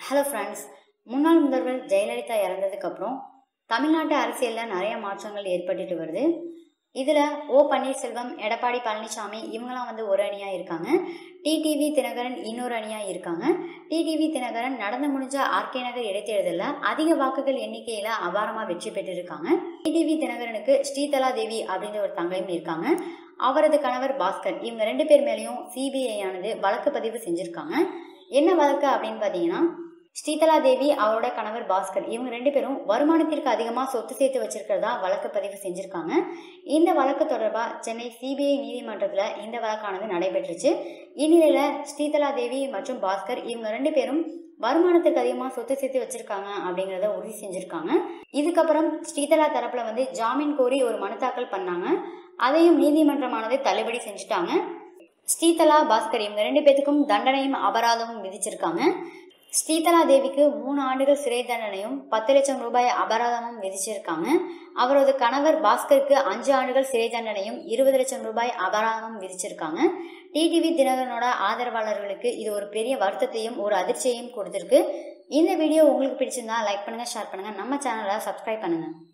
hello friends முன்னாள் முதல்வர் ஜெயலலிதா இறந்ததுக்கப்புறம் தமிழ்நாட்டு அரசியலில் நிறைய மாற்றங்கள் ஏற்பட்டுட்டு வருது இதில் ஓ பன்னீர்செல்வம் எடப்பாடி பழனிசாமி இவங்கெல்லாம் வந்து ஒரு அணியாக இருக்காங்க டிடிவி தினகரன் இன்னொரு அணியாக இருக்காங்க டிடிவி தினகரன் நடந்து முடிஞ்ச ஆர்கே நகர் இடைத்தேர்தலில் அதிக வாக்குகள் எண்ணிக்கையில் அபாரமாக வெற்றி பெற்றிருக்காங்க டிடிவி தினகரனுக்கு ஸ்ரீதலா தேவி அப்படின்ற ஒரு தங்கையும் இருக்காங்க அவரது கணவர் பாஸ்கர் இவங்க ரெண்டு பேர் மேலேயும் சிபிஐ ஆனது வழக்கு பதிவு செஞ்சுருக்காங்க என்ன வழக்கு அப்படின்னு பார்த்தீங்கன்னா ஸ்ரீதலா தேவி அவரோட கணவர் பாஸ்கர் இவங்க ரெண்டு பேரும் வருமானத்திற்கு அதிகமாக சொத்து சேர்த்து வச்சிருக்கிறதா வழக்கு பதிவு செஞ்சுருக்காங்க இந்த வழக்கு தொடர்பாக சென்னை சிபிஐ நீதிமன்றத்தில் இந்த வழக்கானது நடைபெற்றுச்சு இந்நிலையில் ஸ்ரீதலா தேவி மற்றும் பாஸ்கர் இவங்க ரெண்டு பேரும் வருமானத்துக்கு அதிகமாக சொத்து சேர்த்து வச்சிருக்காங்க அப்படிங்கிறத உறுதி செஞ்சுருக்காங்க இதுக்கப்புறம் ஸ்ரீதலா தரப்பில் வந்து ஜாமீன் கோரி ஒரு மனு தாக்கல் பண்ணாங்க அதையும் நீதிமன்றமானது தள்ளுபடி செஞ்சுட்டாங்க ஸ்ரீதலா பாஸ்கர் இவங்க ரெண்டு பேத்துக்கும் தண்டனையும் அபராதமும் விதிச்சிருக்காங்க ஸ்ரீதலா தேவிக்கு மூணு ஆண்டுகள் சிறை தண்டனையும் பத்து லட்சம் ரூபாய் அபராதமும் விதிச்சிருக்காங்க அவரது கணவர் பாஸ்கருக்கு அஞ்சு ஆண்டுகள் சிறை தண்டனையும் இருபது லட்சம் ரூபாய் அபராதமும் விதிச்சிருக்காங்க டிடிவி தினகரனோட ஆதரவாளர்களுக்கு இது ஒரு பெரிய வருத்தத்தையும் ஒரு அதிர்ச்சியையும் கொடுத்துருக்கு இந்த வீடியோ உங்களுக்கு பிடிச்சிருந்தா லைக் பண்ணுங்க ஷேர் பண்ணுங்க நம்ம சேனலை சப்ஸ்கிரைப் பண்ணுங்க